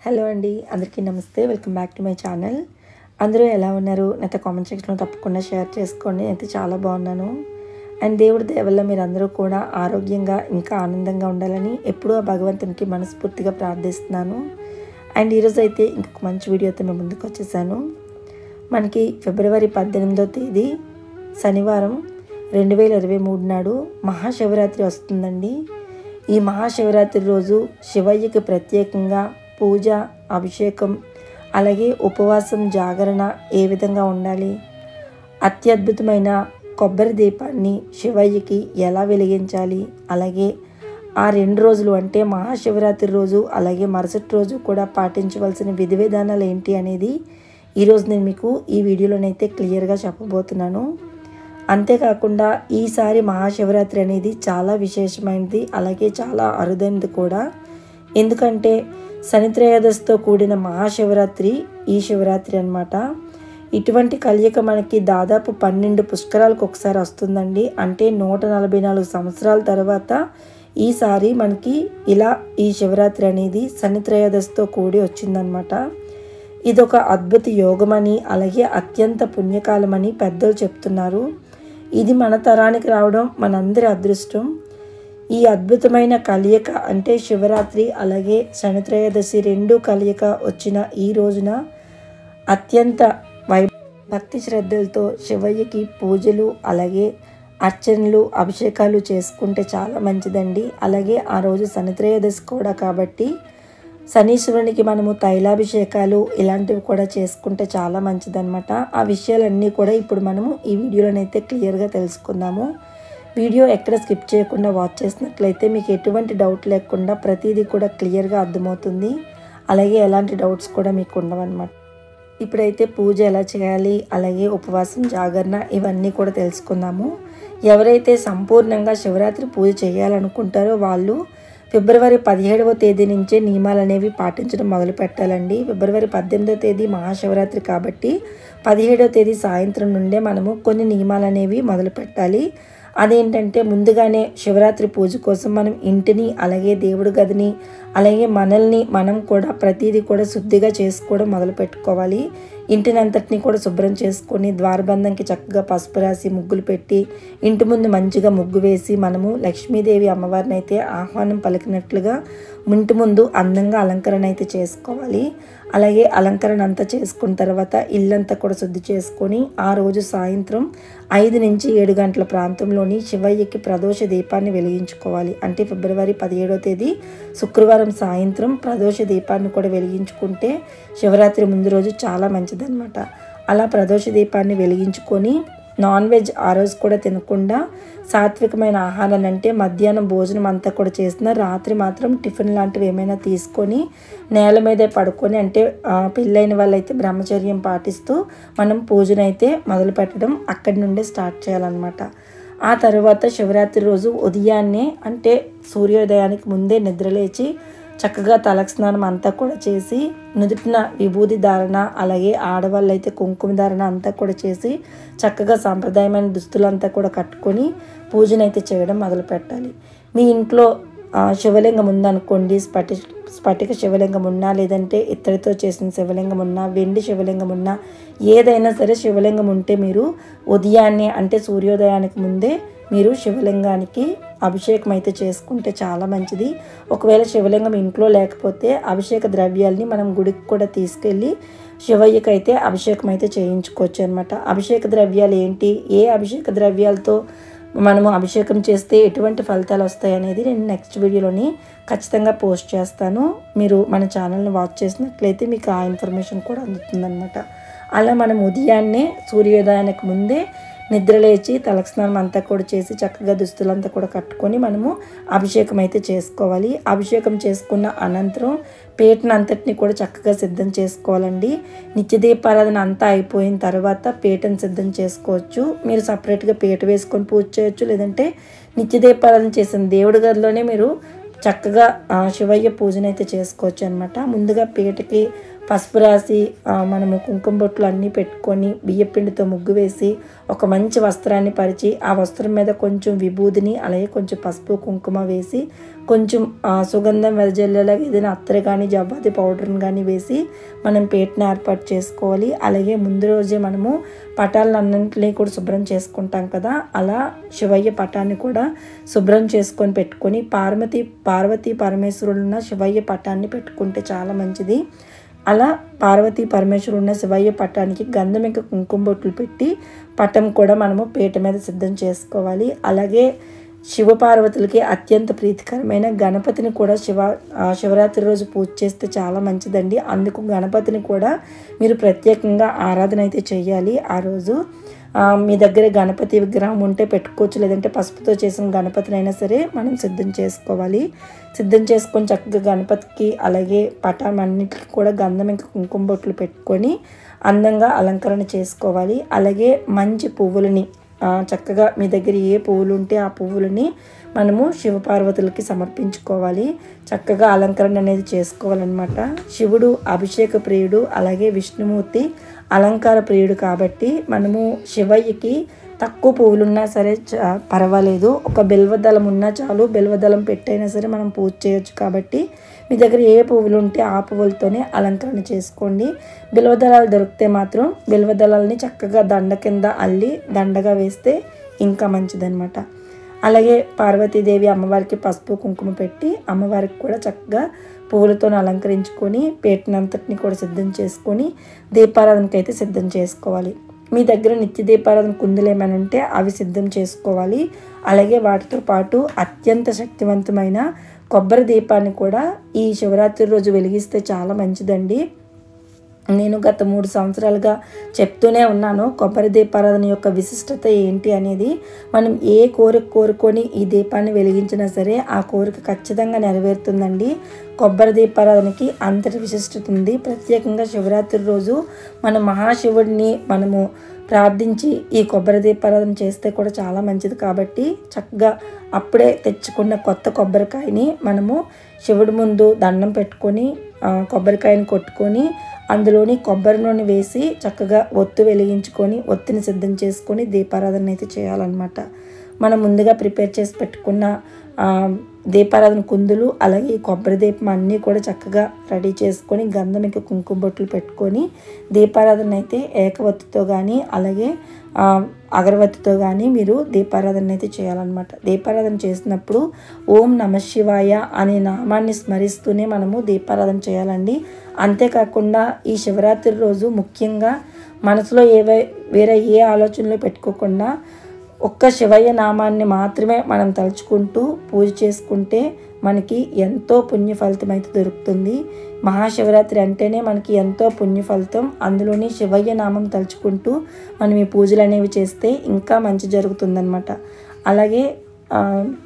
hello అండి అందరికీ నమస్తే welcome back to my channel అందరూ ఎలా ఉన్నారు నాతో కామెంట్ సెక్షన్లో తప్పకుండా షేర్ చేసుకోండి నేనైతే చాలా బాగున్నాను అండ్ దేవుడి దయ వల్ల మీరు అందరూ కూడా ఆరోగ్యంగా ఇంకా ఆనందంగా ఉండాలని ఎప్పుడూ ఆ భగవంతునికి మనస్ఫూర్తిగా ప్రార్థిస్తున్నాను అండ్ ఈరోజు అయితే ఇంకొక మంచి వీడియోతో మేము ముందుకు వచ్చేసాను మనకి ఫిబ్రవరి పద్దెనిమిదో తేదీ శనివారం రెండు వేల ఇరవై మూడు నాడు మహాశివరాత్రి వస్తుందండి ఈ మహాశివరాత్రి రోజు శివయ్యకి ప్రత్యేకంగా పూజ అభిషేకం అలాగే ఉపవాసం జాగరణ ఏ విధంగా ఉండాలి అత్యద్భుతమైన కొబ్బరి దీపాన్ని శివయ్యకి ఎలా వెలిగించాలి అలాగే ఆ రెండు రోజులు అంటే మహాశివరాత్రి రోజు అలాగే మరుసటి రోజు కూడా పాటించవలసిన విధి విధానాలు ఏంటి అనేది ఈరోజు నేను మీకు ఈ వీడియోలోనైతే క్లియర్గా చెప్పబోతున్నాను అంతేకాకుండా ఈసారి మహాశివరాత్రి అనేది చాలా విశేషమైనది అలాగే చాలా అరుదైనది కూడా ఎందుకంటే శనిత్రయోదశితో కూడిన మహాశివరాత్రి ఈ శివరాత్రి అన్నమాట ఇటువంటి కలియక మనకి దాదాపు పన్నెండు పుష్కరాలకు ఒకసారి వస్తుందండి అంటే నూట నలభై నాలుగు సంవత్సరాల తర్వాత ఈసారి మనకి ఇలా ఈ శివరాత్రి అనేది శనిత్రయోదశితో కూడి వచ్చిందనమాట ఇదొక అద్భుత యోగమని అలాగే అత్యంత పుణ్యకాలమని పెద్దలు చెప్తున్నారు ఇది మన తరానికి రావడం మనందరి అదృష్టం ఈ అద్భుతమైన కలియక అంటే శివరాత్రి అలాగే శనిత్రయోదశి రెండు కలియక వచ్చిన ఈ రోజున అత్యంత వై భక్తి శ్రద్ధలతో శివయ్యకి పూజలు అలాగే అర్చనలు అభిషేకాలు చేసుకుంటే చాలా మంచిదండి అలాగే ఆ రోజు శనిత్రయోదశి కూడా కాబట్టి శనీశ్వరునికి మనము తైలాభిషేకాలు ఇలాంటివి కూడా చేసుకుంటే చాలా మంచిదన్నమాట ఆ విషయాలన్నీ కూడా ఇప్పుడు మనము ఈ వీడియోలోనైతే క్లియర్గా తెలుసుకుందాము వీడియో ఎక్కడ స్కిప్ చేయకుండా వాచ్ చేసినట్లయితే మీకు ఎటువంటి డౌట్ లేకుండా ప్రతిదీ కూడా క్లియర్గా అర్థమవుతుంది అలాగే ఎలాంటి డౌట్స్ కూడా మీకు ఉండవన్నమాట ఇప్పుడైతే పూజ ఎలా చేయాలి అలాగే ఉపవాసం జాగరణ ఇవన్నీ కూడా తెలుసుకుందాము ఎవరైతే సంపూర్ణంగా శివరాత్రి పూజ చేయాలనుకుంటారో వాళ్ళు ఫిబ్రవరి పదిహేడవ తేదీ నుంచే నియమాలు అనేవి పాటించడం మొదలు పెట్టాలండి ఫిబ్రవరి పద్దెనిమిదవ తేదీ మహాశివరాత్రి కాబట్టి పదిహేడవ తేదీ సాయంత్రం నుండే మనము కొన్ని నియమాలు అనేవి మొదలు పెట్టాలి అదేంటంటే ముందుగానే శివరాత్రి పూజ కోసం మనం ఇంటిని అలాగే దేవుడి గదిని అలాగే మనల్ని మనం కూడా ప్రతిదీ కూడా శుద్ధిగా చేసుకోవడం మొదలు పెట్టుకోవాలి ఇంటిని అంతటిని కూడా శుభ్రం చేసుకొని ద్వారబంధంకి చక్కగా పసుపు రాసి ముగ్గులు పెట్టి ఇంటి ముందు మంచిగా ముగ్గు వేసి మనము లక్ష్మీదేవి అమ్మవారిని అయితే ఆహ్వానం పలికినట్లుగా ఇంటి ముందు అందంగా అలంకరణ అయితే చేసుకోవాలి అలాగే అలంకరణ అంతా చేసుకున్న తర్వాత ఇల్లంతా కూడా శుద్ధి చేసుకొని ఆ రోజు సాయంత్రం ఐదు నుంచి ఏడు గంటల ప్రాంతంలోని శివయ్యకి ప్రదోష దీపాన్ని వెలిగించుకోవాలి అంటే ఫిబ్రవరి పదిహేడవ తేదీ శుక్రవారం సాయంత్రం ప్రదోష దీపాన్ని కూడా వెలిగించుకుంటే శివరాత్రి ముందు రోజు చాలా మంచిదన్నమాట అలా ప్రదోష దీపాన్ని వెలిగించుకొని నాన్ వెజ్ ఆ రోజు కూడా తినకుండా సాత్వికమైన ఆహారాలు అంటే మధ్యాహ్నం భోజనం అంతా కూడా చేసిన రాత్రి మాత్రం టిఫిన్ లాంటివి ఏమైనా తీసుకొని నేల మీదే పడుకొని అంటే పెళ్ళైన వాళ్ళైతే బ్రహ్మచర్యం పాటిస్తూ మనం పూజనైతే మొదలు పెట్టడం అక్కడి నుండే స్టార్ట్ చేయాలన్నమాట ఆ తర్వాత శివరాత్రి రోజు ఉదయాన్నే అంటే సూర్యోదయానికి ముందే నిద్రలేచి చక్కగా తలక స్నానం అంతా కూడా చేసి నుదుటిన విభూది ధారణ అలాగే ఆడవాళ్ళు అయితే కుంకుమ ధారణ అంతా కూడా చేసి చక్కగా సాంప్రదాయమైన దుస్తులంతా కూడా కట్టుకొని పూజనైతే చేయడం మొదలు పెట్టాలి మీ ఇంట్లో శివలింగం ఉందనుకోండి స్ఫటి స్ఫటిక శివలింగం ఉన్నా లేదంటే ఇత్తడితో చేసిన శివలింగం ఉన్నా వెండి శివలింగం ఉన్నా ఏదైనా సరే శివలింగం ఉంటే మీరు ఉదయాన్నే అంటే సూర్యోదయానికి ముందే మీరు శివలింగానికి అభిషేకం అయితే చేసుకుంటే చాలా మంచిది ఒకవేళ శివలింగం ఇంట్లో లేకపోతే అభిషేక ద్రవ్యాల్ని మనం గుడికి కూడా తీసుకెళ్ళి శివయ్యకి అయితే అభిషేకం అయితే చేయించుకోవచ్చు అనమాట అభిషేక ద్రవ్యాలు ఏంటి ఏ అభిషేక ద్రవ్యాలతో మనము అభిషేకం చేస్తే ఎటువంటి ఫలితాలు వస్తాయి అనేది నేను నెక్స్ట్ వీడియోలోని ఖచ్చితంగా పోస్ట్ చేస్తాను మీరు మన ఛానల్ని వాచ్ చేసినట్లయితే మీకు ఆ ఇన్ఫర్మేషన్ కూడా అందుతుందన్నమాట అలా మనం ఉదయాన్నే సూర్యోదయానికి ముందే నిద్రలేచి తలక స్నానం అంతా కూడా చేసి చక్కగా దుస్తులంతా కూడా కట్టుకొని మనము అభిషేకం అయితే చేసుకోవాలి అభిషేకం చేసుకున్న అనంతరం పేటను అంతటిని కూడా చక్కగా సిద్ధం చేసుకోవాలండి నిత్య దీపారాధన అంతా అయిపోయిన తర్వాత పేటను సిద్ధం చేసుకోవచ్చు మీరు సపరేట్గా పీట వేసుకొని పూజ చేయొచ్చు లేదంటే నిత్య దీపారాధన చేసిన దేవుడి గదిలోనే మీరు చక్కగా శివయ్య పూజనైతే చేసుకోవచ్చు అనమాట ముందుగా పీటకి పసుపు రాసి ఆ, మనము కుంకుమ బొట్లు అన్నీ పెట్టుకొని బియ్యపిండితో ముగ్గు వేసి ఒక మంచి వస్త్రాన్ని పరిచి ఆ వస్త్రం మీద కొంచెం విభూదిని అలాగే కొంచెం పసుపు కుంకుమ వేసి కొంచెం ఆ, సుగంధం వెదజల్లేలాగా ఏదైనా అత్తరు కానీ జవ్వాది పౌడర్ని కానీ వేసి మనం పేటను ఏర్పాటు చేసుకోవాలి అలాగే ముందు రోజే మనము పటాలన్నింటినీ కూడా శుభ్రం చేసుకుంటాం కదా అలా శివయ్య పటాన్ని కూడా శుభ్రం చేసుకొని పెట్టుకొని పార్వతి పార్వతీ పరమేశ్వరుడు ఉన్న శివయ్య పటాన్ని పెట్టుకుంటే చాలా మంచిది అలా పార్వతీ పరమేశ్వరుడు ఉన్న శివయ్య పటానికి గంధం ఇంకా కుంకుమ బొట్లు పెట్టి పటం కూడా మనము పీట మీద సిద్ధం చేసుకోవాలి అలాగే శివపార్వతులకి అత్యంత ప్రీతికరమైన గణపతిని కూడా శివ ఆ, శివరాత్రి రోజు పూజ చేస్తే చాలా మంచిదండి అందుకు గణపతిని కూడా మీరు ప్రత్యేకంగా ఆరాధన అయితే చేయాలి ఆ రోజు ఆ, మీ దగ్గర గణపతి విగ్రహం ఉంటే పెట్టుకోవచ్చు లేదంటే పసుపుతో చేసిన గణపతినైనా సరే మనం సిద్ధం చేసుకోవాలి సిద్ధం చేసుకొని చక్కగా గణపతికి అలాగే పటాం అన్నిటికీ కూడా గంధం ఇంకా కుంకుమ బొట్లు పెట్టుకొని అందంగా అలంకరణ చేసుకోవాలి అలాగే మంచి పువ్వులని ఆ, చక్కగా మీ దగ్గర ఏ పువ్వులు ఉంటే ఆ పువ్వులని మనము శివపార్వతులకి సమర్పించుకోవాలి చక్కగా అలంకరణ అనేది చేసుకోవాలన్నమాట శివుడు అభిషేక ప్రియుడు అలాగే విష్ణుమూర్తి అలంకార ప్రియుడు కాబట్టి మనము శివయ్యకి తక్కువ పువ్వులున్నా సరే చ- పర్వాలేదు ఒక బెల్వదళం ఉన్నా చాలు బెల్వదళం పెట్టైనా సరే మనం పూజ చేయొచ్చు కాబట్టి మీ దగ్గర ఏ పువ్వులు ఉంటే ఆ పువ్వులతోనే అలంకరణ చేసుకోండి బిల్వదళాలు దొరికితే మాత్రం బిల్వదళాలని చక్కగా దండ కింద అల్లి దండగా వేస్తే ఇంకా మంచిదన్నమాట అలాగే పార్వతీదేవి అమ్మవారికి పసుపు కుంకుమ పెట్టి అమ్మవారికి కూడా చక్కగా పువ్వులతో అలంకరించుకొని పేటనంతటిని కూడా సిద్ధం చేసుకొని దీపారాధనకి అయితే సిద్ధం చేసుకోవాలి మీ దగ్గర నిత్య దీపారాధన కుందులు ఏమైనా ఉంటే అవి సిద్ధం చేసుకోవాలి అలాగే వాటితో పాటు అత్యంత శక్తివంతమైన కొబ్బరి దీపాన్ని కూడా ఈ శివరాత్రి రోజు వెలిగిస్తే చాలా మంచిదండి నేను గత మూడు సంవత్సరాలుగా చెప్తూనే ఉన్నాను కొబ్బరి దీపారాధన యొక్క విశిష్టత ఏంటి అనేది మనం ఏ కోరిక కోరుకొని ఈ దీపాన్ని వెలిగించినా సరే ఆ కోరిక ఖచ్చితంగా నెరవేరుతుందండి కొబ్బరి దీపారాధనకి అంతటి విశిష్టత ఉంది ప్రత్యేకంగా శివరాత్రి రోజు మన మహాశివుడిని మనము ప్రార్థించి ఈ కొబ్బరి దీపారాధన చేస్తే కూడా చాలా మంచిది కాబట్టి చక్కగా అప్పుడే తెచ్చుకున్న కొత్త కొబ్బరికాయని మనము శివుడి ముందు దండం పెట్టుకొని ఆ, కొబ్బరికాయని కొట్టుకొని అందులోని కొబ్బరి నూనె వేసి చక్కగా ఒత్తు వెలిగించుకొని ఒత్తిని సిద్ధం చేసుకొని దీపారాధన అయితే చేయాలన్నమాట మనం ముందుగా ప్రిపేర్ చేసి పెట్టుకున్న ఆ, దీపారాధన కుందులు అలాగే ఈ కొబ్బరి దీపం అన్నీ కూడా చక్కగా రెడీ చేసుకొని గంధం ఇంకా కుంకుమ బొట్లు పెట్టుకొని దీపారాధన అయితే ఏకవత్తితో కానీ అలాగే ఆ, అగరవత్తితో కానీ మీరు దీపారాధన అయితే చేయాలన్నమాట దీపారాధన చేసినప్పుడు ఓం నమ శివాయ అనే నామాన్ని స్మరిస్తూనే మనము దీపారాధన చేయాలండి అంతేకాకుండా ఈ శివరాత్రి రోజు ముఖ్యంగా మనసులో ఏవై వేరే ఏ ఆలోచనలు పెట్టుకోకుండా ఒక్క శివయ్య నామాన్ని మాత్రమే మనం తలుచుకుంటూ పూజ చేసుకుంటే మనకి ఎంతో పుణ్య ఫలితం అయితే దొరుకుతుంది మహాశివరాత్రి అంటేనే మనకి ఎంతో పుణ్య ఫలితం అందులోని శివయ్య నామం తలుచుకుంటూ మనం ఈ పూజలు అనేవి చేస్తే ఇంకా మంచి జరుగుతుందన్నమాట అలాగే ఆ,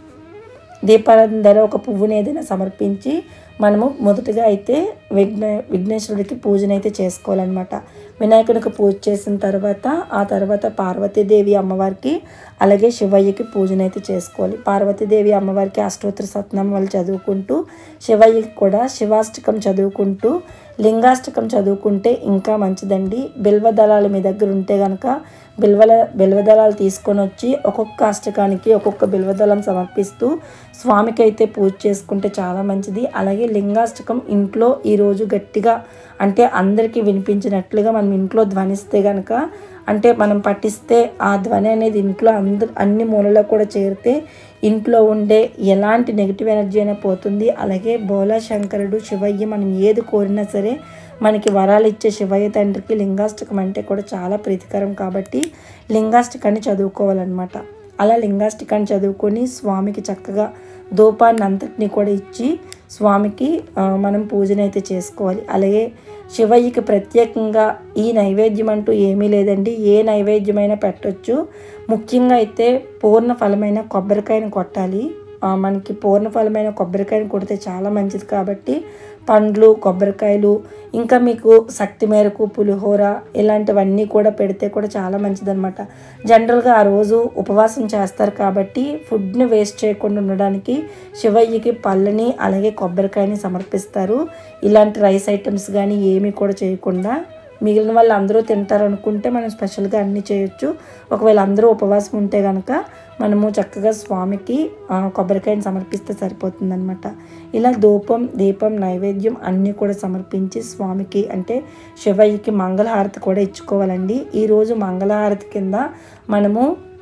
దీపారాధన ధర ఒక పువ్వుని ఏదైనా సమర్పించి మనము మొదటగా అయితే విఘ్న విఘ్నేశ్వరుడికి పూజనైతే చేసుకోవాలన్నమాట వినాయకుడికి పూజ చేసిన తర్వాత ఆ తర్వాత పార్వతీదేవి అమ్మవారికి అలాగే శివయ్యకి పూజనైతే చేసుకోవాలి పార్వతీదేవి అమ్మవారికి అష్టోత్తర సత్నామాలు చదువుకుంటూ శివయ్యకి కూడా శివాష్టకం చదువుకుంటూ లింగాష్టకం చదువుకుంటే ఇంకా మంచిదండి బిల్వ దళాలు మీ దగ్గర ఉంటే కనుక బిల్వల బిల్వదళాలు తీసుకొని వచ్చి ఒక్కొక్క అష్టకానికి ఒక్కొక్క బిల్వదళం సమర్పిస్తూ స్వామికి అయితే పూజ చేసుకుంటే చాలా మంచిది అలాగే లింగాష్టకం ఇంట్లో ఈరోజు గట్టిగా అంటే అందరికీ వినిపించినట్లుగా మనం ఇంట్లో ధ్వనిస్తే కనుక అంటే మనం పఠిస్తే ఆ ధ్వని అనేది ఇంట్లో అందరు అన్ని మూలలో కూడా చేరితే ఇంట్లో ఉండే ఎలాంటి నెగిటివ్ ఎనర్జీ అయినా పోతుంది అలాగే బోలా శంకరుడు శివయ్య మనం ఏది కోరినా సరే మనకి వరాలు ఇచ్చే శివయ్య తండ్రికి లింగాష్టకం అంటే కూడా చాలా ప్రీతికరం కాబట్టి లింగాష్టకాన్ని చదువుకోవాలన్నమాట అలా లింగాష్టకాన్ని చదువుకొని స్వామికి చక్కగా ధూపాన్ని అంతటిని కూడా ఇచ్చి స్వామికి ఆ, మనం పూజనైతే చేసుకోవాలి అలాగే శివయ్యకి ప్రత్యేకంగా ఈ నైవేద్యం అంటూ ఏమీ లేదండి ఏ నైవేద్యమైనా పెట్టొచ్చు ముఖ్యంగా అయితే పూర్ణ ఫలమైన కొబ్బరికాయను కొట్టాలి ఆ, మనకి పూర్ణ ఫలమైన కొబ్బరికాయను కొడితే చాలా మంచిది కాబట్టి పండ్లు కొబ్బరికాయలు ఇంకా మీకు శక్తి మేరకు పులిహోర ఇలాంటివన్నీ కూడా పెడితే కూడా చాలా మంచిదన్నమాట జనరల్గా ఆ రోజు ఉపవాసం చేస్తారు కాబట్టి ఫుడ్ని వేస్ట్ చేయకుండా ఉండడానికి శివయ్యకి పళ్ళని అలాగే కొబ్బరికాయని సమర్పిస్తారు ఇలాంటి రైస్ ఐటమ్స్ కానీ ఏమీ కూడా చేయకుండా మిగిలిన వాళ్ళు అందరూ తింటారు అనుకుంటే మనం స్పెషల్గా అన్నీ చేయొచ్చు ఒకవేళ అందరూ ఉపవాసం ఉంటే కనుక మనము చక్కగా స్వామికి ఆ, కొబ్బరికాయని సమర్పిస్తే సరిపోతుందన్నమాట ఇలా ధూపం దీపం నైవేద్యం అన్నీ కూడా సమర్పించి స్వామికి అంటే శివయ్యకి మంగళహారతి కూడా ఇచ్చుకోవాలండి ఈరోజు మంగళహారతి కింద మనము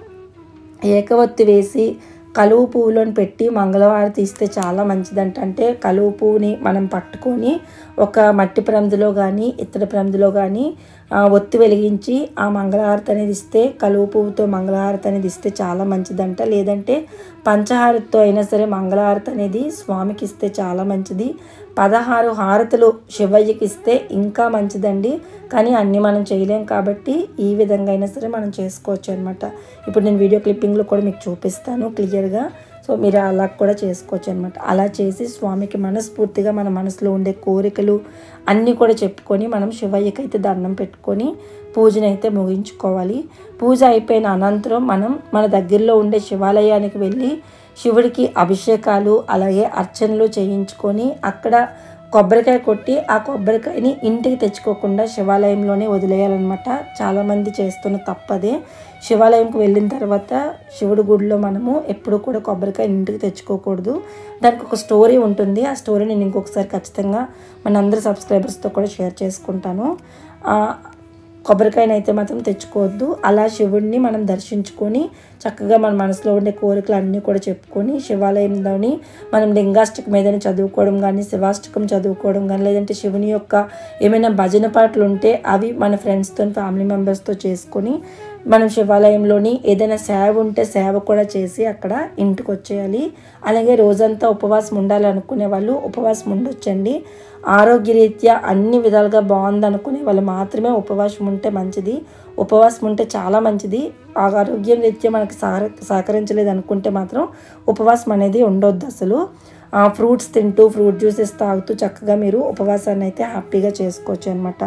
ఏకవత్తి వేసి కలువు పువ్వులను పెట్టి మంగళవారతి ఇస్తే చాలా మంచిదంట అంటే కలువు పువ్వుని మనం పట్టుకొని ఒక మట్టి ప్రమిదిలో కానీ ఇత్తడి ప్రమిదిలో కానీ ఆ, ఒత్తి వెలిగించి ఆ మంగళహారతి అనేది ఇస్తే కలువు పువ్వుతో మంగళహారతి అనేది ఇస్తే చాలా మంచిదంట లేదంటే పంచహారతితో అయినా సరే మంగళహారతి అనేది స్వామికి ఇస్తే చాలా మంచిది పదహారు హారతులు శివయ్యకి ఇస్తే ఇంకా మంచిదండి కానీ అన్నీ మనం చేయలేం కాబట్టి ఈ విధంగా అయినా సరే మనం చేసుకోవచ్చు అనమాట ఇప్పుడు నేను వీడియో క్లిప్పింగ్లో కూడా మీకు చూపిస్తాను క్లియర్గా సో మీరు అలా కూడా చేసుకోవచ్చు అనమాట అలా చేసి స్వామికి మనస్ఫూర్తిగా మన మనసులో ఉండే కోరికలు అన్నీ కూడా చెప్పుకొని మనం శివయ్యకి అయితే దండం పెట్టుకొని పూజను అయితే ముగించుకోవాలి పూజ అయిపోయిన అనంతరం మనం మన దగ్గరలో ఉండే శివాలయానికి వెళ్ళి శివుడికి అభిషేకాలు అలాగే అర్చనలు చేయించుకొని అక్కడ కొబ్బరికాయ కొట్టి ఆ కొబ్బరికాయని ఇంటికి తెచ్చుకోకుండా శివాలయంలోనే వదిలేయాలన్నమాట చాలామంది చేస్తున్న తప్పదే శివాలయంకి వెళ్ళిన తర్వాత శివుడి గుడిలో మనము ఎప్పుడు కూడా కొబ్బరికాయ ఇంటికి తెచ్చుకోకూడదు దానికి ఒక స్టోరీ ఉంటుంది ఆ స్టోరీ నేను ఇంకొకసారి ఖచ్చితంగా మన అందరి సబ్స్క్రైబర్స్తో కూడా షేర్ చేసుకుంటాను ఆ, కొబ్బరికాయని అయితే మాత్రం తెచ్చుకోవద్దు అలా శివుడిని మనం దర్శించుకొని చక్కగా మన మనసులో ఉండే కోరికలు అన్నీ కూడా చెప్పుకొని శివాలయంలోని మనం లింగాష్టకం ఏదైనా చదువుకోవడం కానీ శివాష్టకం చదువుకోవడం కానీ లేదంటే శివుని యొక్క ఏమైనా భజన పాటలు ఉంటే అవి మన ఫ్రెండ్స్తో ఫ్యామిలీ మెంబర్స్తో చేసుకొని మనం శివాలయంలోని ఏదైనా సేవ ఉంటే సేవ కూడా చేసి అక్కడ ఇంటికి వచ్చేయాలి అలాగే రోజంతా ఉపవాసం ఉండాలి అనుకునే వాళ్ళు ఉపవాసం ఉండొచ్చండి ఆరోగ్యరీత్యా అన్ని విధాలుగా బాగుంది అనుకునే వాళ్ళు మాత్రమే ఉపవాసం ఉంటే మంచిది ఉపవాసం ఉంటే చాలా మంచిది ఆ ఆరోగ్యం రీత్యా మనకి సహర సహకరించలేదు అనుకుంటే మాత్రం ఉపవాసం అనేది ఉండొద్దు అసలు ఆ ఫ్రూట్స్ తింటూ ఫ్రూట్ జ్యూసెస్ తాగుతూ చక్కగా మీరు ఉపవాసాన్ని అయితే హ్యాపీగా చేసుకోవచ్చు అనమాట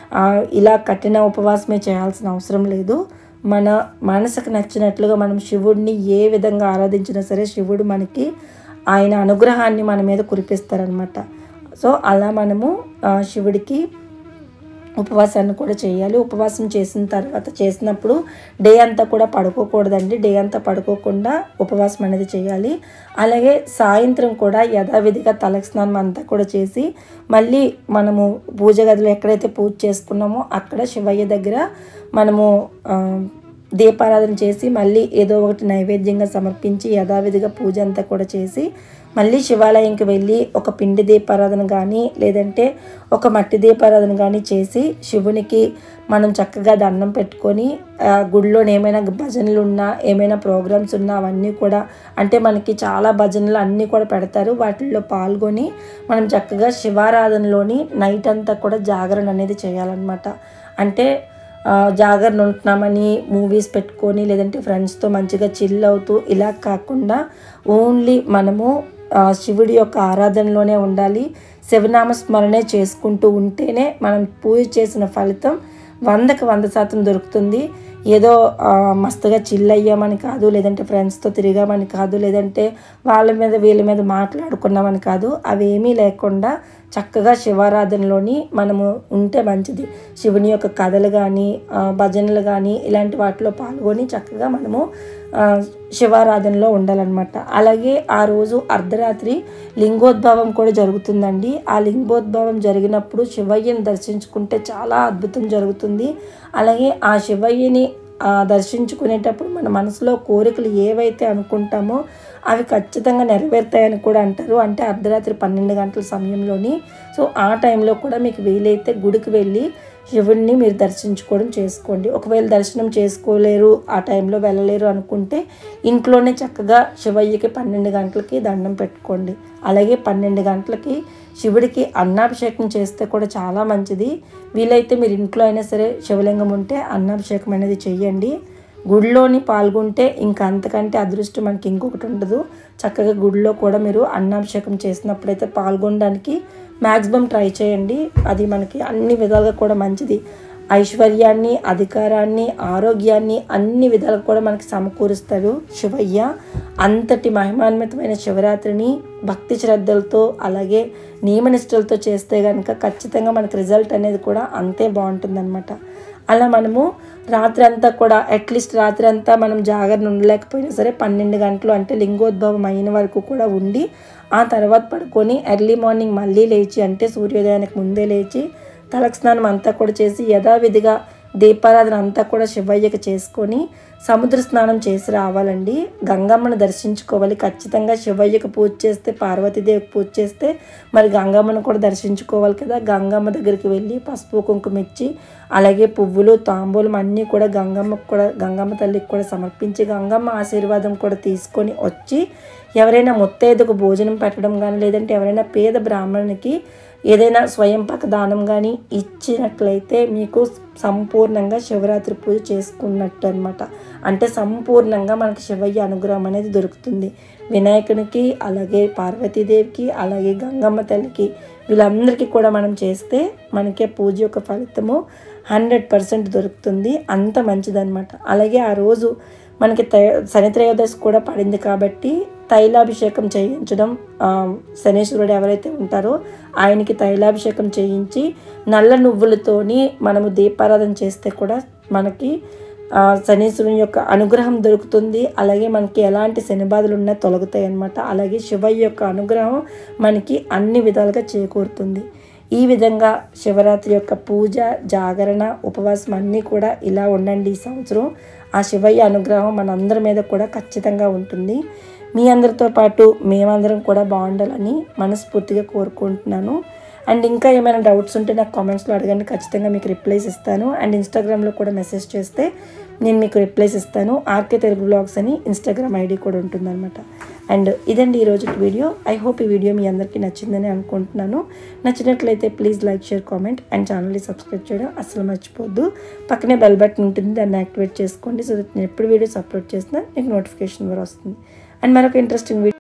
ఇలా కఠిన ఉపవాసమే చేయాల్సిన అవసరం లేదు మన మనసుకు నచ్చినట్లుగా మనం శివుడిని ఏ విధంగా ఆరాధించినా సరే శివుడు మనకి ఆయన అనుగ్రహాన్ని మన మీద కురిపిస్తారనమాట సో అలా మనము ఆ, శివుడికి ఉపవాసాన్ని కూడా చేయాలి ఉపవాసం చేసిన తర్వాత చేసినప్పుడు డే అంతా కూడా పడుకోకూడదండి డే అంతా పడుకోకుండా ఉపవాసం అనేది చేయాలి అలాగే సాయంత్రం కూడా యథావిధిగా తలకి స్నానం అంతా కూడా చేసి మళ్ళీ మనము పూజ గదిలో ఎక్కడైతే పూజ చేసుకున్నామో అక్కడ శివయ్య దగ్గర మనము ఆ, దీపారాధన చేసి మళ్ళీ ఏదో ఒకటి నైవేద్యంగా సమర్పించి యథావిధిగా పూజ అంతా కూడా చేసి మళ్ళీ శివాలయంకి వెళ్ళి ఒక పిండి దీపారాధన కానీ లేదంటే ఒక మట్టి దీపారాధన కానీ చేసి శివునికి మనం చక్కగా దండం పెట్టుకొని ఆ, గుడిలో ఏమైనా భజనలు ఉన్నా ఏమైనా ప్రోగ్రామ్స్ ఉన్నా అవన్నీ కూడా అంటే మనకి చాలా భజనలు అన్నీ కూడా పెడతారు వాటిల్లో పాల్గొని మనం చక్కగా శివారాధనలోని నైట్ అంతా కూడా జాగరణ అనేది చేయాలన్నమాట అంటే ఆ, జాగరణ ఉంటున్నామని మూవీస్ పెట్టుకొని లేదంటే ఫ్రెండ్స్తో మంచిగా చిల్ అవుతూ ఇలా కాకుండా ఓన్లీ మనము ఆ, శివుడి యొక్క ఆరాధనలోనే ఉండాలి శివనామ స్మరణే చేసుకుంటూ ఉంటేనే మనం పూజ చేసిన ఫలితం వందకి వంద శాతం దొరుకుతుంది ఏదో ఆ, మస్తుగా చిల్ అయ్యామని కాదు లేదంటే ఫ్రెండ్స్తో తిరిగామని కాదు లేదంటే వాళ్ళ మీద వీళ్ళ మీద మాట్లాడుకున్నామని కాదు అవేమీ లేకుండా చక్కగా శివారాధనలోని మనము ఉంటే మంచిది శివుని యొక్క కథలు కానీ భజనలు కానీ ఇలాంటి వాటిలో పాల్గొని చక్కగా మనము ఆ, శివారాధనలో ఉండాలన్నమాట అలాగే ఆ రోజు అర్ధరాత్రి లింగోద్భవం కూడా జరుగుతుందండి ఆ లింగోద్భవం జరిగినప్పుడు శివయ్యని దర్శించుకుంటే చాలా అద్భుతం జరుగుతుంది అలాగే ఆ శివయ్యని ఆ, దర్శించుకునేటప్పుడు మన మనసులో కోరికలు ఏవైతే అనుకుంటామో అవి ఖచ్చితంగా నెరవేరుతాయని కూడా అంటారు అంటే అర్ధరాత్రి పన్నెండు గంటల సమయంలోని సో ఆ టైంలో కూడా మీకు వీలైతే గుడికి వెళ్ళి శివుడిని మీరు దర్శించుకోవడం చేసుకోండి ఒకవేళ దర్శనం చేసుకోలేరు ఆ టైంలో వెళ్ళలేరు అనుకుంటే ఇంట్లోనే చక్కగా శివయ్యకి పన్నెండు గంటలకి దండం పెట్టుకోండి అలాగే పన్నెండు గంటలకి శివుడికి అన్నాభిషేకం చేస్తే కూడా చాలా మంచిది వీలైతే మీరు ఇంట్లో అయినా సరే శివలింగం ఉంటే అన్నాభిషేకం అనేది చెయ్యండి గుడిలోని పాల్గొంటే ఇంకా అంతకంటే అదృష్టం మనకి ఇంకొకటి ఉండదు చక్కగా గుడిలో కూడా మీరు అన్నాభిషేకం చేసినప్పుడైతే పాల్గొనడానికి మ్యాక్సిమం ట్రై చేయండి అది మనకి అన్ని విధాలుగా కూడా మంచిది ఐశ్వర్యాన్ని అధికారాన్ని ఆరోగ్యాన్ని అన్ని విధాలుగా కూడా మనకి సమకూరుస్తాడు శివయ్య అంతటి మహిమాన్వితమైన శివరాత్రిని భక్తి శ్రద్ధలతో అలాగే నియమనిష్టలతో చేస్తే కనుక ఖచ్చితంగా మనకి రిజల్ట్ అనేది కూడా అంతే బాగుంటుందన్నమాట అలా మనము రాత్రి అంతా కూడా అట్లీస్ట్ రాత్రి అంతా మనం జాగరణ ఉండలేకపోయినా సరే పన్నెండు గంటలు అంటే లింగోద్భవం అయిన వరకు కూడా ఉండి ఆ తర్వాత పడుకొని ఎర్లీ మార్నింగ్ మళ్ళీ లేచి అంటే సూర్యోదయానికి ముందే లేచి తలకు స్నానం అంతా కూడా చేసి యథావిధిగా దీపారాధన అంతా కూడా శివయ్యకి చేసుకొని సముద్ర స్నానం చేసి రావాలండి గంగమ్మను దర్శించుకోవాలి ఖచ్చితంగా శివయ్యకి పూజ చేస్తే పార్వతీదేవికి పూజ చేస్తే మరి గంగమ్మను కూడా దర్శించుకోవాలి కదా గంగమ్మ దగ్గరికి వెళ్ళి పసుపు కుంకుమ ఇచ్చి అలాగే పువ్వులు తాంబూలం అన్నీ కూడా గంగమ్మకు కూడా గంగమ్మ తల్లికి కూడా సమర్పించి గంగమ్మ ఆశీర్వాదం కూడా తీసుకొని వచ్చి ఎవరైనా ముత్తైదుకు భోజనం పెట్టడం కానీ లేదంటే ఎవరైనా పేద బ్రాహ్మణునికి ఏదైనా స్వయంపాక దానం కానీ ఇచ్చినట్లయితే మీకు సంపూర్ణంగా శివరాత్రి పూజ చేసుకున్నట్టు అనమాట అంటే సంపూర్ణంగా మనకి శివయ్య అనుగ్రహం అనేది దొరుకుతుంది వినాయకునికి అలాగే పార్వతీదేవికి అలాగే గంగమ్మ తల్లికి వీళ్ళందరికీ కూడా మనం చేస్తే మనకే పూజ యొక్క ఫలితము హండ్రెడ్ పర్సెంట్ దొరుకుతుంది అంత మంచిదన్నమాట అలాగే ఆ రోజు మనకి తై శని త్రయోదశి కూడా పడింది కాబట్టి తైలాభిషేకం చేయించడం ఆ, శనీశ్వరుడు ఎవరైతే ఉంటారో ఆయనకి తైలాభిషేకం చేయించి నల్ల నువ్వులతోని మనము దీపారాధన చేస్తే కూడా మనకి ఆ, శనీశ్వరుని యొక్క అనుగ్రహం దొరుకుతుంది అలాగే మనకి ఎలాంటి శని బాధలు ఉన్నా తొలగుతాయి అన్నమాట అలాగే శివయ్య యొక్క అనుగ్రహం మనకి అన్ని విధాలుగా చేకూరుతుంది ఈ విధంగా శివరాత్రి యొక్క పూజ జాగరణ ఉపవాసం అన్నీ కూడా ఇలా ఉండండి ఈ సంవత్సరం ఆ శివయ్య అనుగ్రహం మనందరి మీద కూడా ఖచ్చితంగా ఉంటుంది మీ అందరితో పాటు మేమందరం కూడా బాగుండాలని మనస్ఫూర్తిగా కోరుకుంటున్నాను అండ్ ఇంకా ఏమైనా డౌట్స్ ఉంటే నాకు కామెంట్స్లో అడగండి ఖచ్చితంగా మీకు రిప్లైస్ ఇస్తాను అండ్ ఇన్స్టాగ్రామ్లో కూడా మెసేజ్ చేస్తే నేను మీకు రిప్లైస్ ఇస్తాను ఆర్కే తెలుగు బ్లాగ్స్ అని ఇన్స్టాగ్రామ్ ఐడి కూడా ఉంటుందన్నమాట అండ్ ఇదండి ఈరోజు వీడియో ఐ హోప్ ఈ వీడియో మీ అందరికీ నచ్చిందని అనుకుంటున్నాను నచ్చినట్లయితే please like share comment and ఛానల్ని సబ్స్క్రైబ్ చేయడం అస్సలు మర్చిపోద్దు పక్కనే బెల్ బటన్ ఉంటుంది దాన్ని యాక్టివేట్ చేసుకోండి సో దట్ నేను ఎప్పుడు వీడియోస్ అప్లోడ్ చేసినా మీకు నోటిఫికేషన్ కూడా వస్తుంది అండ్ మరొక ఇంట్రెస్టింగ్ వీడియో